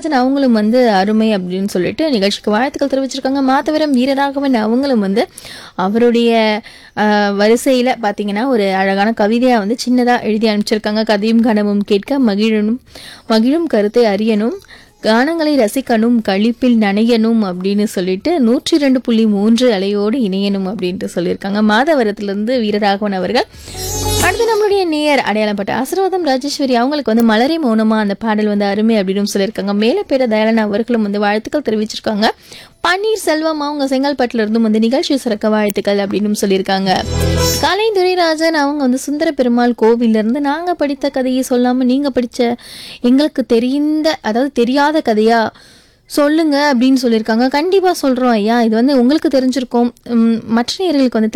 துரைராஜன் அவங்களும் வந்து அருமை அப்படின்னு சொல்லிட்டு நிகழ்ச்சிக்கு வாழ்த்துக்கள் தெரிவிச்சிருக்காங்க மாதவரம் வீரராகவன் அவங்களும் வந்து அவருடைய ஆஹ், வரிசையில பாத்தீங்கன்னா ஒரு அழகான கவிதையா வந்து சின்னதா எழுதி அனுப்பிச்சிருக்காங்க கதையும் கனவும் கேட்க மகிழனும் மகிழும் கருத்தை அறியணும் கானங்களை ரசிக்கணும் கழிப்பில் நனையணும் அப்படின்னு சொல்லிட்டு நூற்றி ரெண்டு புள்ளி மூன்று அலையோடு இணையணும் அப்படின்ட்டு சொல்லியிருக்காங்க மாதவரத்திலிருந்து வீரராகவன் அவர்கள் அடுத்து நம்மளுடைய நேயர் அடையாளப்பட்ட ஆசீர்வாதம் ராஜேஸ்வரி அவங்களுக்கு வந்து மலரே மௌனமா அந்த பாடல் வந்து அருமை அப்படின்னு சொல்லியிருக்காங்க மேலப்பேர தயாளன் அவர்களும் வந்து வாழ்த்துக்கள் தெரிவிச்சிருக்காங்க பன்னீர் செல்வம் அவங்க செங்கல்பட்டுல இருந்தும் வந்து நிகழ்ச்சி சிறக்க வாழ்த்துக்கள் அப்படின்னு சொல்லியிருக்காங்க கலை துரைராஜன் அவங்க வந்து சுந்தர பெருமாள் கோவில்ல இருந்து நாங்க படித்த கதையை சொல்லாம நீங்க படிச்ச எங்களுக்கு தெரிந்த அதாவது தெரியாத கதையா சொல்லுங்க அப்படின்னு சொல்லியிருக்காங்க கண்டிப்பா சொல்றோம் ஐயா இது வந்து உங்களுக்கு தெரிஞ்சிருக்கும் உம், மற்ற நேயர்களுக்கு வந்து